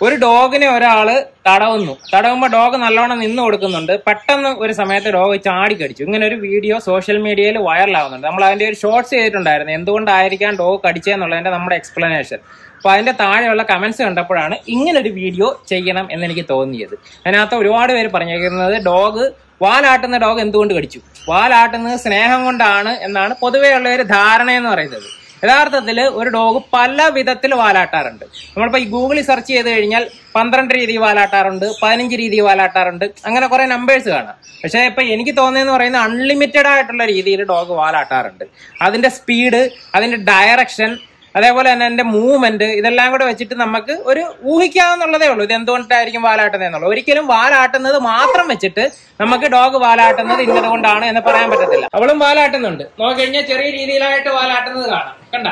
ഒരു ഡോഗിനെ ഒരാള് തടവുന്നു തടവുമ്പോൾ ഡോഗ് നല്ലോണം നിന്ന് കൊടുക്കുന്നുണ്ട് പെട്ടെന്ന് ഒരു സമയത്ത് ഡോഗ് ചാടി കടിച്ചു ഇങ്ങനെ ഒരു വീഡിയോ സോഷ്യൽ മീഡിയയിൽ വൈറലാവുന്നുണ്ട് നമ്മൾ അതിന്റെ ഒരു ഷോർട്സ് ചെയ്തിട്ടുണ്ടായിരുന്നു എന്തുകൊണ്ടായിരിക്കാം ഡോഗ് കടിച്ചതെന്നുള്ളതിന്റെ നമ്മുടെ എക്സ്പ്ലനേഷൻ അപ്പൊ അതിന്റെ താഴെയുള്ള കമന്റ്സ് കണ്ടപ്പോഴാണ് ഇങ്ങനെ ഒരു വീഡിയോ ചെയ്യണം എന്ന് എനിക്ക് തോന്നിയത് അതിനകത്ത് ഒരുപാട് പേര് പറഞ്ഞേക്കുന്നത് ഡോഗ് വാലാട്ടുന്ന ഡോഗ് എന്തുകൊണ്ട് കടിച്ചു വാലാട്ടുന്നത് സ്നേഹം കൊണ്ടാണ് എന്നാണ് പൊതുവെയുള്ള ഒരു ധാരണ എന്ന് പറയുന്നത് യഥാർത്ഥത്തിൽ ഒരു ഡോഗ് പല വിധത്തിൽ വാലാട്ടാറുണ്ട് നമ്മളിപ്പോ ഈ ഗൂഗിളിൽ സെർച്ച് ചെയ്ത് കഴിഞ്ഞാൽ പന്ത്രണ്ട് രീതി വാലാട്ടാറുണ്ട് പതിനഞ്ച് രീതി വാലാട്ടാറുണ്ട് അങ്ങനെ കുറെ നമ്പേഴ്സ് കാണാം പക്ഷേ ഇപ്പൊ എനിക്ക് തോന്നിയെന്ന് പറയുന്നത് അൺലിമിറ്റഡ് ആയിട്ടുള്ള രീതിയിൽ ഡോഗ് വാലാട്ടാറുണ്ട് അതിന്റെ സ്പീഡ് അതിന്റെ ഡയറക്ഷൻ അതേപോലെ തന്നെ എന്റെ മൂവ്മെന്റ് ഇതെല്ലാം കൂടെ വെച്ചിട്ട് നമുക്ക് ഒരു ഊഹിക്കാവുന്നുള്ളതേ ഉള്ളൂ ഇത് എന്തുകൊണ്ടായിരിക്കും വാലാട്ടുന്നത് എന്നുള്ളത് ഒരിക്കലും വാലാട്ടുന്നത് മാത്രം വെച്ചിട്ട് നമുക്ക് ഡോഗ് വാലാട്ടുന്നത് ഇന്നത് കൊണ്ടാണ് എന്ന് പറയാൻ പറ്റത്തില്ല അവളും വാലാട്ടുന്നുണ്ട് നോക്കിക്കഴിഞ്ഞാൽ ചെറിയ രീതിയിലായിട്ട് വാലാട്ടുന്നത് കാണാം കണ്ട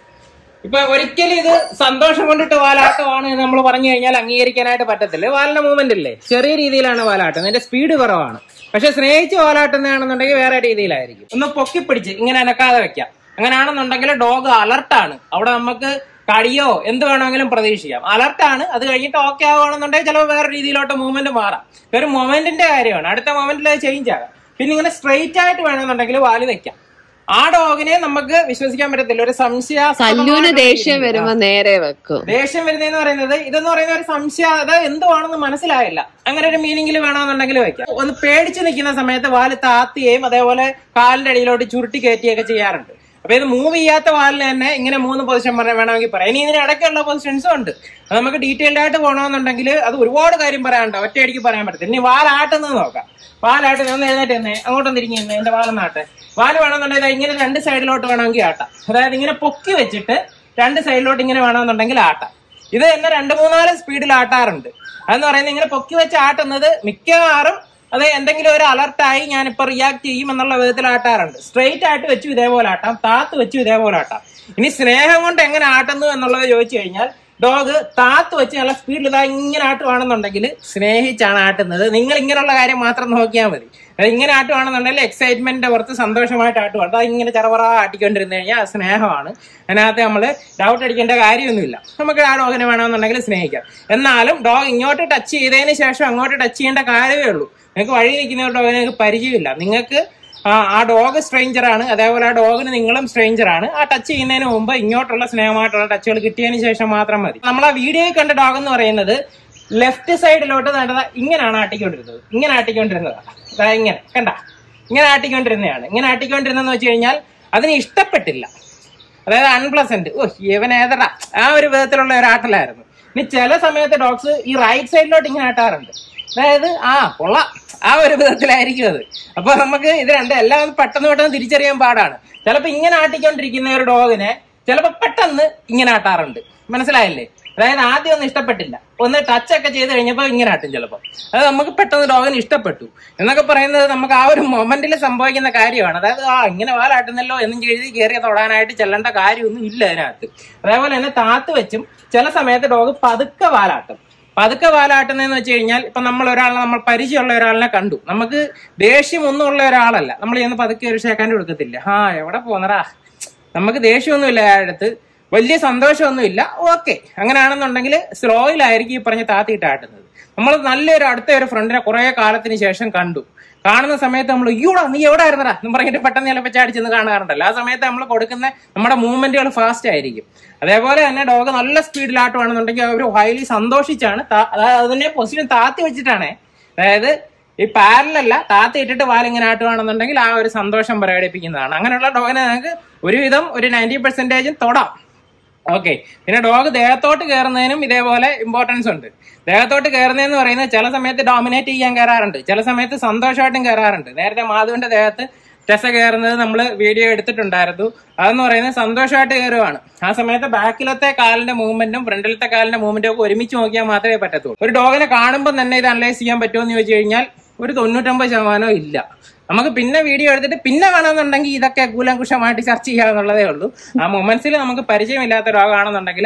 ഇപ്പൊ ഒരിക്കലും ഇത് സന്തോഷം കൊണ്ടിട്ട് വാലാട്ടമാണ് എന്ന് നമ്മൾ പറഞ്ഞു കഴിഞ്ഞാൽ അംഗീകരിക്കാനായിട്ട് പറ്റത്തില്ല വാലിന്റെ മൂവ്മെന്റ് ഇല്ലേ ചെറിയ രീതിയിലാണ് വാലാട്ടുന്നത് അതിന്റെ സ്പീഡ് കുറവാണ് പക്ഷെ സ്നേഹിച്ച് വാലാട്ടുന്നതാണെന്നുണ്ടെങ്കിൽ വേറെ രീതിയിലായിരിക്കും ഒന്ന് പൊക്കിപ്പിടിച്ച് ഇങ്ങനെ അനക്കാതെ വെക്കാം അങ്ങനെയാണെന്നുണ്ടെങ്കിൽ ഡോഗ് അലർട്ടാണ് അവിടെ നമുക്ക് കടിയോ എന്ത് വേണമെങ്കിലും പ്രതീക്ഷിക്കാം അലർട്ടാണ് അത് കഴിഞ്ഞിട്ട് ഓക്കെ ആവുകയാണെന്നുണ്ടെങ്കിൽ ചിലപ്പോൾ വേറെ രീതിയിലോട്ട് മൂവ്മെന്റ് മാറാം ഒരു മൊമെന്റിന്റെ കാര്യമാണ് അടുത്ത മൊമെന്റിൽ അത് ചേഞ്ച് ആകാം പിന്നെ ഇങ്ങനെ സ്ട്രെയിറ്റ് ആയിട്ട് വേണമെന്നുണ്ടെങ്കിൽ വാല് വെക്കാം ആ ഡോഗിനെ നമുക്ക് വിശ്വസിക്കാൻ പറ്റത്തില്ല ഒരു കല്ലൂന് ദേഷ്യം സംശയ വരുമ്പോ നേരെ വെക്കും ദേഷ്യം വരുന്നതെന്ന് പറയുന്നത് ഇതെന്ന് പറയുന്ന ഒരു സംശയം അത് എന്തുവാണെന്ന് മനസ്സിലായില്ല അങ്ങനെ ഒരു മീനിങ്ങിൽ വേണമെന്നുണ്ടെങ്കിൽ വെക്കാം ഒന്ന് പേടിച്ച് നിൽക്കുന്ന സമയത്ത് വാല് താത്തുകയും അതേപോലെ കാലിന്റെ അടിയിലോട്ട് ചുരുട്ടി കയറ്റുകയൊക്കെ ചെയ്യാറുണ്ട് അപ്പൊ ഇത് മൂവ് ചെയ്യാത്ത വാലിന് തന്നെ ഇങ്ങനെ മൂന്ന് പൊസിഷൻ പറഞ്ഞ വേണമെങ്കിൽ പറയാം ഇനി ഇതിന് ഇടയ്ക്കുള്ള പൊസിഷൻസും ഉണ്ട് അത് നമുക്ക് ഡീറ്റെയിൽഡ് ആയിട്ട് പോകണമെന്നുണ്ടെങ്കിൽ അത് ഒരുപാട് കാര്യം പറയാനുണ്ട് ഒറ്റയടിക്ക് പറയാൻ പറ്റത്തില്ല ഇനി വാലാട്ടുന്നത് നോക്കാം വാലാട്ടുന്നത് ഒന്ന് എഴുന്നേറ്റ് തന്നെ അങ്ങോട്ടും തിരിഞ്ഞു തന്നെ എന്റെ വാലെന്നാട്ടെ വാല് വേണമെന്നുണ്ടെങ്കിൽ ദാ ഇങ്ങനെ രണ്ട് സൈഡിലോട്ട് വേണമെങ്കിൽ ആട്ടാം അതായത് ഇങ്ങനെ പൊക്കി വെച്ചിട്ട് രണ്ട് സൈഡിലോട്ട് ഇങ്ങനെ വേണമെന്നുണ്ടെങ്കിൽ ആട്ടാം ഇത് തന്നെ രണ്ട് മൂന്നാല് സ്പീഡിൽ ആട്ടാറുണ്ട് അതെന്ന് പറയുന്നത് ഇങ്ങനെ പൊക്കി വെച്ച് ആട്ടുന്നത് മിക്കവാറും അത് എന്തെങ്കിലും ഒരു അലർട്ടായി ഞാൻ ഇപ്പൊ റിയാക്ട് ചെയ്യും എന്നുള്ള വിധത്തിൽ ആട്ടാറുണ്ട് സ്ട്രെയിറ്റ് ആയിട്ട് വെച്ചു ഇതേപോലെ ആട്ടാം താത്ത് വെച്ചു ഇതേപോലെ ആട്ടാം ഇനി സ്നേഹം കൊണ്ട് എങ്ങനെ ആട്ടുന്നു എന്നുള്ളത് ചോദിച്ചു കഴിഞ്ഞാൽ ഡോഗ് താത്ത് വെച്ച് നല്ല സ്പീഡിൽ ഇതാ ഇങ്ങനെ ആട്ടുവാണെന്നുണ്ടെങ്കിൽ സ്നേഹിച്ചാണ് ആട്ടുന്നത് നിങ്ങൾ ഇങ്ങനെയുള്ള കാര്യം മാത്രം നോക്കിയാൽ മതി അത് ഇങ്ങനെ ആട്ടുവാണെന്നുണ്ടെങ്കിൽ എക്സൈറ്റ്മെന്റിന്റെ പുറത്ത് സന്തോഷമായിട്ട് ആട്ടുവാണ് അത് ഇങ്ങനെ ചെറവറ ആട്ടിക്കൊണ്ടിരുന്നു കഴിഞ്ഞാൽ അത് സ്നേഹമാണ് അതിനകത്ത് നമ്മൾ ഡൗട്ട് അടിക്കേണ്ട കാര്യമൊന്നുമില്ല നമുക്ക് ആ ഡോഗിനെ വേണമെന്നുണ്ടെങ്കിൽ സ്നേഹിക്കാം എന്നാലും ഡോഗ് ഇങ്ങോട്ട് ടച്ച് ചെയ്തതിന് ശേഷം അങ്ങോട്ട് ടച്ച് ചെയ്യേണ്ട കാര്യമേ ഉള്ളൂ നിങ്ങൾക്ക് വഴി നിൽക്കുന്ന ഒരു ഡോഗിനെ നിങ്ങൾക്ക് പരിചയമില്ല നിങ്ങൾക്ക് ആ ആ ഡോഗ് സ്ട്രേഞ്ചർ ആണ് അതേപോലെ ആ ഡോഗിന് നിങ്ങളും സ്ട്രേഞ്ചർ ആണ് ആ ടച്ച് ചെയ്യുന്നതിന് മുമ്പ് ഇങ്ങോട്ടുള്ള സ്നേഹമായിട്ടുള്ള ടച്ചുകൾ കിട്ടിയതിന് ശേഷം മാത്രം മതി നമ്മൾ ആ വീഡിയോയിൽ കണ്ട ഡോഗ് എന്ന് പറയുന്നത് ലെഫ്റ്റ് സൈഡിലോട്ട് നടന്ന ഇങ്ങനെയാണ് ആട്ടിക്കൊണ്ടിരുന്നത് ഇങ്ങനെ ആട്ടിക്കൊണ്ടിരുന്നതാണ് ദാ ഇങ്ങനെ കണ്ട ഇങ്ങനെ ആട്ടിക്കൊണ്ടിരുന്നതാണ് ഇങ്ങനെ ആട്ടിക്കൊണ്ടിരുന്നെന്ന് വെച്ച് കഴിഞ്ഞാൽ അതിന് ഇഷ്ടപ്പെട്ടില്ല അതായത് അൺപ്ലസന്റ് ഓ ഇവൻ ഏതടാ ആ ഒരു വിധത്തിലുള്ള ഒരു ആട്ടലായിരുന്നു ഇനി ചില സമയത്ത് ഡോഗ്സ് ഈ റൈറ്റ് സൈഡിലോട്ട് ഇങ്ങനെ ആട്ടാറുണ്ട് അതായത് ആ കൊള്ളാം ആ ഒരു വിധത്തിലായിരിക്കും അത് അപ്പൊ നമുക്ക് ഇത് രണ്ട് എല്ലാം ഒന്ന് പെട്ടെന്ന് പെട്ടെന്ന് തിരിച്ചറിയാൻ പാടാണ് ചിലപ്പോ ഇങ്ങനെ ആട്ടിക്കൊണ്ടിരിക്കുന്ന ഒരു ഡോഗിനെ ചിലപ്പോ പെട്ടെന്ന് ഇങ്ങനെ ആട്ടാറുണ്ട് മനസ്സിലായില്ലേ അതായത് ആദ്യം ഒന്നും ഇഷ്ടപ്പെട്ടില്ല ഒന്ന് ടച്ച് ഒക്കെ ചെയ്ത് കഴിഞ്ഞപ്പോൾ ഇങ്ങനെ ആട്ടും ചിലപ്പോൾ അത് നമുക്ക് പെട്ടെന്ന് ഡോഗിന് ഇഷ്ടപ്പെട്ടു എന്നൊക്കെ പറയുന്നത് നമുക്ക് ആ ഒരു മൊമെന്റിൽ സംഭവിക്കുന്ന കാര്യമാണ് അതായത് ആ ഇങ്ങനെ വാലാട്ടുന്നല്ലോ എന്നും എഴുതി കയറി തൊടാനായിട്ട് ചെല്ലേണ്ട കാര്യമൊന്നും ഇല്ല അതിനകത്ത് അതേപോലെ തന്നെ താത്ത് വെച്ചും ചില സമയത്ത് ഡോഗ് പതുക്കെ വാലാട്ടും പതുക്കെ വാലാട്ടുന്നതെന്ന് വെച്ച് കഴിഞ്ഞാൽ ഇപ്പൊ നമ്മൾ ഒരാളെ നമ്മൾ പരിചയമുള്ള ഒരാളിനെ കണ്ടു നമുക്ക് ദേഷ്യം ഒന്നും ഉള്ള ഒരാളല്ല നമ്മൾ ചെന്ന് പതുക്കെ ഒരു ഷേക്കാൻ്റെ കൊടുക്കത്തില്ല ആ എവിടെ പോന്നറാ നമുക്ക് ദേഷ്യമൊന്നുമില്ല അയാളടുത്ത് വലിയ സന്തോഷമൊന്നുമില്ല ഓക്കെ അങ്ങനെയാണെന്നുണ്ടെങ്കിൽ സ്ലോയിലായിരിക്കും ഈ പറഞ്ഞ താത്തിയിട്ട് ആട്ടുന്നത് നമ്മൾ നല്ലൊരു അടുത്ത ഒരു ഫ്രണ്ടിനെ കുറെ കാലത്തിന് ശേഷം കണ്ടു കാണുന്ന സമയത്ത് നമ്മൾ അയ്യോടാ നീ എവിടെ ആയിരുന്നടാ എന്ന് പറഞ്ഞിട്ട് പെട്ടെന്ന് ചിലപ്പോൾ ചാടിച്ചെന്ന് കാണാറുണ്ടല്ലോ ആ സമയത്ത് നമ്മൾ കൊടുക്കുന്ന നമ്മുടെ മൂവ്മെന്റുകൾ ഫാസ്റ്റ് ആയിരിക്കും അതേപോലെ തന്നെ ഡോഗ് നല്ല സ്പീഡിലാട്ടുവാണെന്നുണ്ടെങ്കിൽ അവർ ഹൈലി സന്തോഷിച്ചാണ് താ- അതായത് അതിനെ പൊസിഷൻ താത്തി വെച്ചിട്ടാണേ അതായത് ഈ പാരലല്ല താത്തി ഇട്ടിട്ട് വാലിങ്ങനെ ആട്ടുവാണെന്നുണ്ടെങ്കിൽ ആ ഒരു സന്തോഷം പ്രകടിപ്പിക്കുന്നതാണ് അങ്ങനെയുള്ള ഡോഗിനെ നമുക്ക് ഒരുവിധം ഒരു നയൻറ്റി പെർസെന്റേജും തൊടാം ഓക്കെ പിന്നെ ഡോഗ് ദേഹത്തോട്ട് കയറുന്നതിനും ഇതേപോലെ ഇമ്പോർട്ടൻസ് ഉണ്ട് ദേഹത്തോട്ട് കയറുന്നതെന്ന് പറയുന്നത് ചില സമയത്ത് ഡോമിനേറ്റ് ചെയ്യാൻ കയറാറുണ്ട് ചില സമയത്ത് സന്തോഷമായിട്ടും കയറാറുണ്ട് നേരത്തെ മാധുവിന്റെ ദേഹത്ത് ടെസ കയറുന്നത് നമ്മൾ വീഡിയോ എടുത്തിട്ടുണ്ടായിരുന്നു അതെന്ന് പറയുന്നത് സന്തോഷമായിട്ട് കയറുവാണ് ആ സമയത്ത് ബാക്കിലത്തെ കാലിന്റെ മൂവ്മെന്റും ഫ്രണ്ടിലത്തെ കാലിന്റെ മൂവ്മെന്റും ഒക്കെ ഒരുമിച്ച് നോക്കിയാൽ മാത്രമേ പറ്റത്തുള്ളൂ ഒരു ഡോഗിനെ കാണുമ്പോൾ തന്നെ ഇത് അനലൈസ് ചെയ്യാൻ പറ്റുമോ എന്ന് ചോദിച്ചു കഴിഞ്ഞാൽ ഒരു തൊണ്ണൂറ്റൊമ്പത് ശതമാനവും ഇല്ല നമുക്ക് പിന്നെ വീഡിയോ എടുത്തിട്ട് പിന്നെ വേണമെന്നുണ്ടെങ്കിൽ ഇതൊക്കെ കൂലങ്കുഷമായിട്ട് ചർച്ച ചെയ്യാന്നുള്ളതേ ഉള്ളൂ ആ മൊമെന്റ്സിൽ നമുക്ക് പരിചയമില്ലാത്ത രോഗമാണെന്നുണ്ടെങ്കിൽ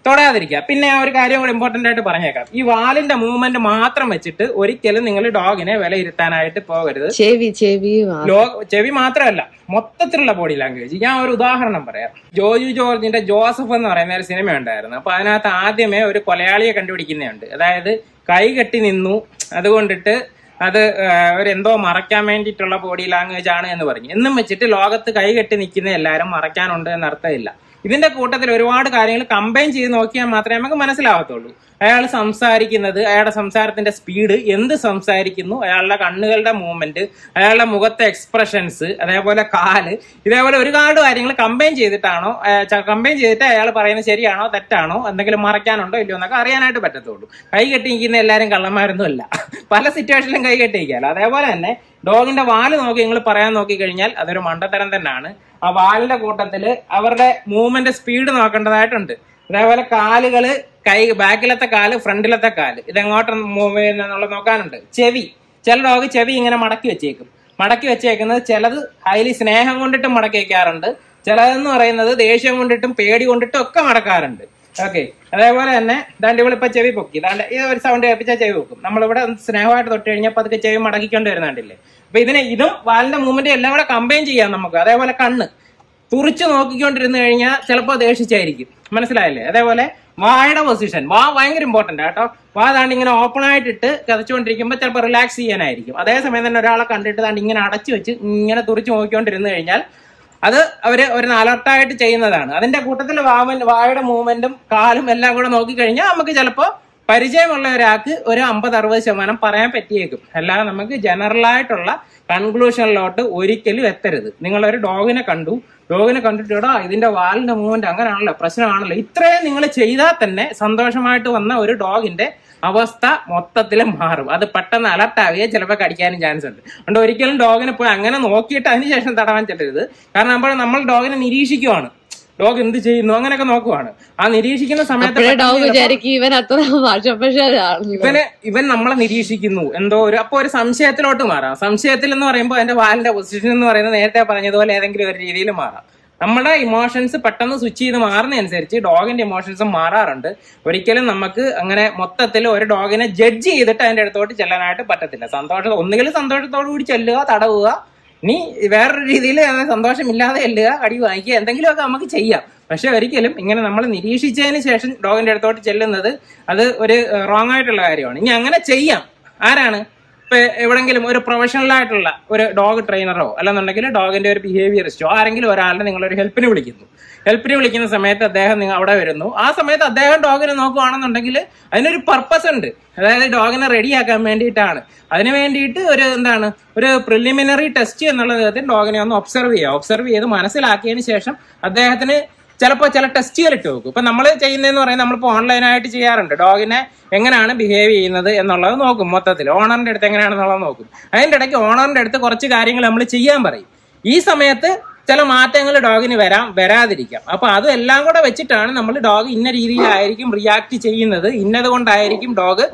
തൊടാതിരിക്കുക പിന്നെ ആ ഒരു കാര്യം കൂടെ ഇമ്പോർട്ടന്റ് ആയിട്ട് പറഞ്ഞേക്കാം ഈ വാലിന്റെ മൂവ്മെന്റ് മാത്രം വെച്ചിട്ട് ഒരിക്കലും നിങ്ങൾ ഡോഗിനെ വിലയിരുത്താനായിട്ട് പോകരുത് ചെവി ചെവി വാ- ലോ ചെവി മാത്രമല്ല മൊത്തത്തിലുള്ള ബോഡി ലാംഗ്വേജ് ഞാൻ ഒരു ഉദാഹരണം പറയാം ജോജു ജോർജിന്റെ ജോസഫ് എന്ന് പറയുന്ന ഒരു സിനിമ ഉണ്ടായിരുന്നു അപ്പൊ അതിനകത്ത് ആദ്യമേ ഒരു കൊലയാളിയെ കണ്ടുപിടിക്കുന്നുണ്ട് അതായത് കൈ കെട്ടി നിന്നു അതുകൊണ്ടിട്ട് അത് ആ, ഒരു എന്തോ മറയ്ക്കാൻ വേണ്ടിയിട്ടുള്ള ബോഡി ലാംഗ്വേജ് ആണ് എന്ന് പറഞ്ഞു എന്നും വെച്ചിട്ട് ലോകത്ത് കൈ കെട്ടി നിൽക്കുന്ന എല്ലാവരും മറയ്ക്കാനുണ്ട് എന്ന് അർത്ഥമില്ല ഇതിന്റെ കൂട്ടത്തിൽ ഒരുപാട് കാര്യങ്ങൾ കമ്പൈൻ ചെയ്ത് നോക്കിയാൽ മാത്രമേ നമുക്ക് മനസ്സിലാവത്തുള്ളൂ അയാൾ സംസാരിക്കുന്നത് അയാളുടെ സംസാരത്തിന്റെ സ്പീഡ് എന്ത് സംസാരിക്കുന്നു അയാളുടെ കണ്ണുകളുടെ മൂവ്മെന്റ് അയാളുടെ മുഖത്തെ എക്സ്പ്രഷൻസ് അതേപോലെ കാല് ഇതേപോലെ ഒരുപാട് കാര്യങ്ങൾ കമ്പൈൻ ചെയ്തിട്ടാണോ കമ്പൈൻ ചെയ്തിട്ട് അയാൾ പറയുന്നത് ശരിയാണോ തെറ്റാണോ എന്തെങ്കിലും മറയ്ക്കാനുണ്ടോ ഇല്ലയോ എന്നൊക്കെ അറിയാനായിട്ട് പറ്റത്തുള്ളൂ കൈ കെട്ടി നിൽക്കുന്ന എല്ലാവരും കള്ളന്മാരൊന്നും അല്ല പല സിറ്റുവേഷനിലും കൈ കെട്ടി നിൽക്കാമല്ലോ അതേപോലെ തന്നെ ഡോഗിന്റെ വാല് നോക്കി നിങ്ങൾ പറയാൻ നോക്കി കഴിഞ്ഞാൽ അതൊരു മണ്ടത്തരം തന്നെയാണ് ആ വാലിന്റെ കൂട്ടത്തില് അവരുടെ മൂവ്മെന്റ് സ്പീഡ് നോക്കേണ്ടതായിട്ടുണ്ട് അതേപോലെ കാലുകള് കൈ ബാക്കിലത്തെ കാല് ഫ്രണ്ടിലത്തെ കാല് ഇതെങ്ങോട്ട് മൂവ് ചെയ്യുന്നുള്ള നോക്കാനുണ്ട് ചെവി ചില ഡോഗ് ചെവി ഇങ്ങനെ മടക്കി വെച്ചേക്കും മടക്കി വെച്ചേക്കുന്നത് ചിലത് അതിൽ സ്നേഹം കൊണ്ടിട്ടും മടക്കി വെക്കാറുണ്ട് ചിലതെന്ന് പറയുന്നത് ദേഷ്യം കൊണ്ടിട്ടും പേടി കൊണ്ടിട്ടും ഒക്കെ മടക്കാറുണ്ട് ഓക്കെ അതേപോലെ തന്നെ ദാണ്ട് ഇവളിപ്പോ ചെവി പൊക്കി ദാണ്ട് ഈ ഒരു സൗണ്ട് കേൾപ്പിച്ചാൽ ചെവി പൊക്കും നമ്മളിവിടെ ഒന്ന് സ്നേഹമായിട്ട് തൊട്ട് കഴിഞ്ഞപ്പോൾ അതൊക്കെ ചെവി മടക്കിക്കൊണ്ട് വരുന്നുണ്ടല്ലേ അപ്പൊ ഇതിനെ ഇതും വാലിന്റെ മൂവ്മെന്റ് എല്ലാം കൂടെ കമ്പൈൻ ചെയ്യാം നമുക്ക് അതേപോലെ കണ്ണ് തുറിച്ച് നോക്കിക്കൊണ്ടിരുന്നു കഴിഞ്ഞാൽ ചിലപ്പോൾ ദേഷിച്ചായിരിക്കും മനസ്സിലായില്ലേ അതേപോലെ വായുടെ പൊസിഷൻ വാ ഭയങ്കര ഇമ്പോർട്ടന്റ് കേട്ടോ വാ താണ്ട് ഇങ്ങനെ ഓപ്പൺ ആയിട്ടിട്ട് കതച്ചുകൊണ്ടിരിക്കുമ്പോൾ ചിലപ്പോൾ റിലാക്സ് ചെയ്യാനായിരിക്കും അതേസമയം തന്നെ ഒരാളെ കണ്ടിട്ട് താണ്ട് ഇങ്ങനെ അടച്ചു വെച്ച് ഇങ്ങനെ തുറിച്ച് നോക്കിക്കൊണ്ടിരുന്നു കഴിഞ്ഞാൽ അത് അവര് ഒരു അലർട്ടായിട്ട് ചെയ്യുന്നതാണ് അതിന്റെ കൂട്ടത്തിൽ വാവൻ വായുടെ മൂവ്മെന്റും കാലും എല്ലാം കൂടെ നോക്കിക്കഴിഞ്ഞാൽ നമുക്ക് ചിലപ്പോൾ പരിചയമുള്ള ഒരാൾക്ക് ഒരു അമ്പത് അറുപത് ശതമാനം പറയാൻ പറ്റിയേക്കും അല്ലാതെ നമുക്ക് ജനറൽ ആയിട്ടുള്ള കൺക്ലൂഷനിലോട്ട് ഒരിക്കലും എത്തരുത് നിങ്ങളൊരു ഡോഗിനെ കണ്ടു ഡോഗിനെ കണ്ടിട്ട് എടാ ഇതിന്റെ വാലിന്റെ മൂവ്മെന്റ് അങ്ങനെയാണല്ലോ പ്രശ്നമാണല്ലോ ഇത്രയും നിങ്ങൾ ചെയ്താൽ തന്നെ സന്തോഷമായിട്ട് വന്ന ഒരു ഡോഗിന്റെ അവസ്ഥ മൊത്തത്തിൽ മാറും അത് പെട്ടെന്ന് അലർട്ടാവുകയും ചിലപ്പോൾ കടിക്കാനും ചാൻസ് ഉണ്ട് അതുകൊണ്ട് ഒരിക്കലും ഡോഗിനെ പോയി അങ്ങനെ നോക്കിയിട്ട് അതിനുശേഷം തടവാൻ ചെല്ലരുത് കാരണം അപ്പോൾ നമ്മൾ ഡോഗിനെ നിരീക്ഷിക്കുവാണ് ഡോഗ് എന്ത് ചെയ്യുന്നു അങ്ങനെയൊക്കെ നോക്കുവാണ് ആ നിരീക്ഷിക്കുന്ന സമയത്ത് അപ്പോഴേ പെട്ടെന്ന് ഡോഗ് ചിലപ്പോ- വിചാരിക്കും ഇവൻ അത്ര ഭാഷപ്പശാണ് ഇവന് ഇവൻ നമ്മളെ നിരീക്ഷിക്കുന്നു എന്തോ ഒരു അപ്പൊ ഒരു സംശയത്തിലോട്ട് മാറാം സംശയത്തിൽ എന്ന് പറയുമ്പോൾ അതിന്റെ വാലിന്റെ പൊസിഷൻ എന്ന് പറയുന്നത് നേരത്തെ പറഞ്ഞതുപോലെ ഏതെങ്കിലും ഒരു രീതിയിൽ മാറാം നമ്മുടെ ഇമോഷൻസ് പെട്ടെന്ന് സ്വിച്ച് ചെയ്ത് മാറുന്നതനുസരിച്ച് ഡോഗിന്റെ ഇമോഷൻസും മാറാറുണ്ട് ഒരിക്കലും നമുക്ക് അങ്ങനെ മൊത്തത്തിൽ ഒരു ഡോഗിനെ ജഡ്ജ് ചെയ്തിട്ട് അതിന്റെ അടുത്തോട്ട് ചെല്ലാനായിട്ട് പറ്റത്തില്ല സന്തോഷം ഒന്നുകിൽ സന്തോഷത്തോടു കൂടി ചെല്ലുക തടവുക ഇനി വേറൊരു രീതിയിൽ സന്തോഷമില്ലാതെ ചെല്ലുക കടി വാങ്ങിക്കുക എന്തെങ്കിലുമൊക്കെ നമുക്ക് ചെയ്യാം പക്ഷെ ഒരിക്കലും ഇങ്ങനെ നമ്മൾ നിരീക്ഷിച്ചതിന് ശേഷം ഡോഗിന്റെ അടുത്തോട്ട് ചെല്ലുന്നത് അത് ഒരു റോങ് ആയിട്ടുള്ള കാര്യമാണ് ഇനി അങ്ങനെ ചെയ്യാം ആരാണ് ഇപ്പൊ എവിടെങ്കിലും ഒരു പ്രൊഫഷണൽ ആയിട്ടുള്ള ഒരു ഡോഗ് ട്രെയിനറോ അല്ലെന്നുണ്ടെങ്കിൽ ഡോഗിന്റെ ഒരു ബിഹേവിയറിസ്റ്റോ ആരെങ്കിലും ഒരാളുടെ നിങ്ങളൊരു ഹെൽപ്പിന് വിളിക്കുന്നു ഹെൽപ്പിന് വിളിക്കുന്ന സമയത്ത് അദ്ദേഹം നിങ്ങൾ അവിടെ വരുന്നു ആ സമയത്ത് അദ്ദേഹം ഡോഗിനെ നോക്കുവാണെന്നുണ്ടെങ്കിൽ അതിനൊരു പർപ്പസ് ഉണ്ട് അതായത് ഡോഗിനെ റെഡിയാക്കാൻ വേണ്ടിയിട്ടാണ് അതിന് വേണ്ടിയിട്ട് ഒരു എന്താണ് ഒരു പ്രിലിമിനറി ടെസ്റ്റ് എന്നുള്ള വിധത്തിൽ ഡോഗിനെ ഒന്ന് ഒബ്സർവ് ചെയ്യുക ഒബ്സർവ് ചെയ്ത് മനസ്സിലാക്കിയതിന് ശേഷം അദ്ദേഹത്തിന് ചിലപ്പോൾ ചില ടെസ്റ്റുകൾ ഇട്ട് വെക്കും ഇപ്പൊ നമ്മൾ ചെയ്യുന്നതെന്ന് പറയുന്നത് നമ്മളിപ്പോൾ ഓൺലൈനായിട്ട് ചെയ്യാറുണ്ട് ഡോഗിനെ എങ്ങനെയാണ് ബിഹേവ് ചെയ്യുന്നത് എന്നുള്ളത് നോക്കും മൊത്തത്തിൽ ഓണറിന്റെ അടുത്ത് എങ്ങനെയാണെന്നുള്ളത് നോക്കും അതിന്റെ ഇടയ്ക്ക് ഓണറിന്റെ അടുത്ത് കുറച്ച് കാര്യങ്ങൾ നമ്മൾ ചെയ്യാൻ പറയും ഈ സമയത്ത് ചില മാറ്റങ്ങൾ ഡോഗിന് വരാം വരാതിരിക്കാം അപ്പൊ അതെല്ലാം കൂടെ വെച്ചിട്ടാണ് നമ്മൾ ഡോഗ് ഇന്ന രീതിയിലായിരിക്കും റിയാക്ട് ചെയ്യുന്നത് ഇന്നത് കൊണ്ടായിരിക്കും ഡോഗ്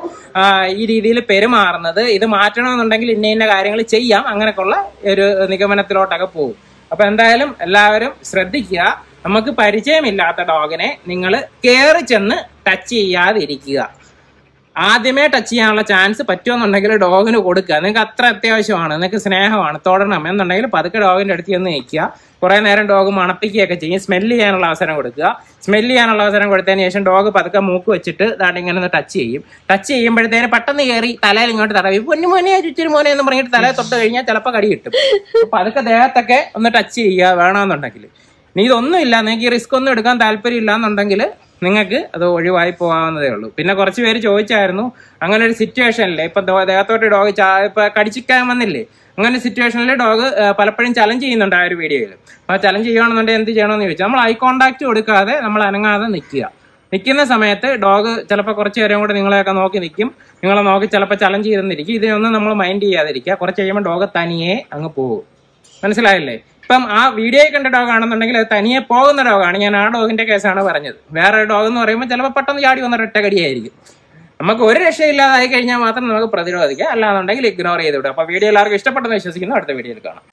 ഈ രീതിയിൽ പെരുമാറുന്നത് ഇത് മാറ്റണമെന്നുണ്ടെങ്കിൽ ഇന്ന ഇന്ന കാര്യങ്ങൾ ചെയ്യാം അങ്ങനെയൊക്കെയുള്ള ഒരു നിഗമനത്തിലോട്ടൊക്കെ പോകും അപ്പൊ എന്തായാലും എല്ലാവരും ശ്രദ്ധിക്കുക നമുക്ക് പരിചയമില്ലാത്ത ഡോഗിനെ നിങ്ങൾ കയറി ചെന്ന് ടച്ച് ചെയ്യാതിരിക്കുക ആദ്യമേ ടച്ച് ചെയ്യാനുള്ള ചാൻസ് പറ്റുമെന്നുണ്ടെങ്കിൽ ഡോഗിന് കൊടുക്കുക നിങ്ങൾക്ക് അത്ര അത്യാവശ്യമാണ് നിങ്ങൾക്ക് സ്നേഹമാണ് തൊടണം എന്നുണ്ടെങ്കിൽ പതുക്കെ ഡോഗിന്റെ അടുത്ത് ചെന്ന് നിൽക്കുക കുറെ നേരം ഡോഗ് മണപ്പിക്കുകയൊക്കെ ചെയ്യും സ്മെല്ല് ചെയ്യാനുള്ള അവസരം കൊടുക്കുക സ്മെല്ല് ചെയ്യാനുള്ള അവസരം കൊടുത്തതിന് ശേഷം ഡോഗ് പതുക്കെ മൂക്ക് വെച്ചിട്ട് ദാണ്ട് ഇങ്ങനെ ഒന്ന് ടച്ച് ചെയ്യും ടച്ച് ചെയ്യുമ്പോഴത്തേന് പെട്ടെന്ന് കയറി തലയിൽ ഇങ്ങോട്ട് തടവി പൊന്നു മോനെ ചുറ്റിരി മോനെ എന്ന് പറഞ്ഞിട്ട് തലയിൽ തൊട്ട് കഴിഞ്ഞാൽ ചിലപ്പോൾ കടി കിട്ടും അപ്പൊ അതൊക്കെ ദേഹത്തൊക്കെ ഒന്ന് ടച്ച് ചെയ്യുക വേണമെന്നുണ്ടെങ്കിൽ നീ ഇതൊന്നും ഇല്ല നിങ്ങൾക്ക് ഈ റിസ്ക് ഒന്നും എടുക്കാൻ താല്പര്യം ഇല്ല എന്നുണ്ടെങ്കിൽ നിങ്ങൾക്ക് അത് ഒഴിവായി പോകാവുന്നതേ ഉള്ളൂ പിന്നെ കുറച്ച് പേര് ചോദിച്ചായിരുന്നു അങ്ങനെ ഒരു സിറ്റുവേഷനില്ലേ ഇപ്പൊ ദോ- ദേഹത്തോട്ട് ഡോഗ് ഇപ്പൊ കടിച്ചിക്കാൻ വന്നില്ലേ അങ്ങനെ സിറ്റുവേഷനിൽ ഡോഗ് പലപ്പോഴും ചലഞ്ച് ചെയ്യുന്നുണ്ട് ആ ഒരു വീഡിയോയിൽ അപ്പൊ ചലഞ്ച് ചെയ്യുകയാണെന്നുണ്ടെങ്കിൽ എന്ത് ചെയ്യണമെന്ന് ചോദിച്ചാൽ നമ്മൾ ഐ കോണ്ടാക്ട് കൊടുക്കാതെ നമ്മൾ അനങ്ങാതെ നിൽക്കുക നിൽക്കുന്ന സമയത്ത് ഡോഗ് ചിലപ്പോൾ കുറച്ച് നേരം കൂടെ നിങ്ങളെയൊക്കെ നോക്കി നിൽക്കും നിങ്ങളെ നോക്കി ചിലപ്പോൾ ചലഞ്ച് ചെയ്തെന്നിരിക്കും ഇതിനൊന്നും നമ്മൾ മൈൻഡ് ചെയ്യാതിരിക്കുക കുറച്ച് കഴിയുമ്പോൾ ഡോഗ് തനിയെ അങ്ങ് പോകും മനസ്സിലായില്ലേ ഇപ്പം ആ വീഡിയോ കണ്ട ഡോഗ് ആണെന്നുണ്ടെങ്കിൽ അത് തനിയെ പോകുന്ന ഡോഗാണ് ഞാൻ ആ ഡോഗിന്റെ കേസാണ് പറഞ്ഞത് വേറെ ഡോഗ് എന്ന് പറയുമ്പോൾ ചിലപ്പോൾ പെട്ടെന്ന് ചാടി വന്ന ഒറ്റ കടിയായിരിക്കും നമുക്ക് ഒരു രക്ഷയില്ലാതായി കഴിഞ്ഞാൽ മാത്രം നമുക്ക് പ്രതിരോധിക്കാം അല്ലാന്നുണ്ടെങ്കിൽ ഇഗ്നോർ ചെയ്ത് വിടും അപ്പൊ വീഡിയോ എല്ലാവർക്കും ഇഷ്ടപ്പെട്ടെന്ന് വിശ്വസിക്കുന്നു അടുത്ത വീഡിയോയിൽ കാണാം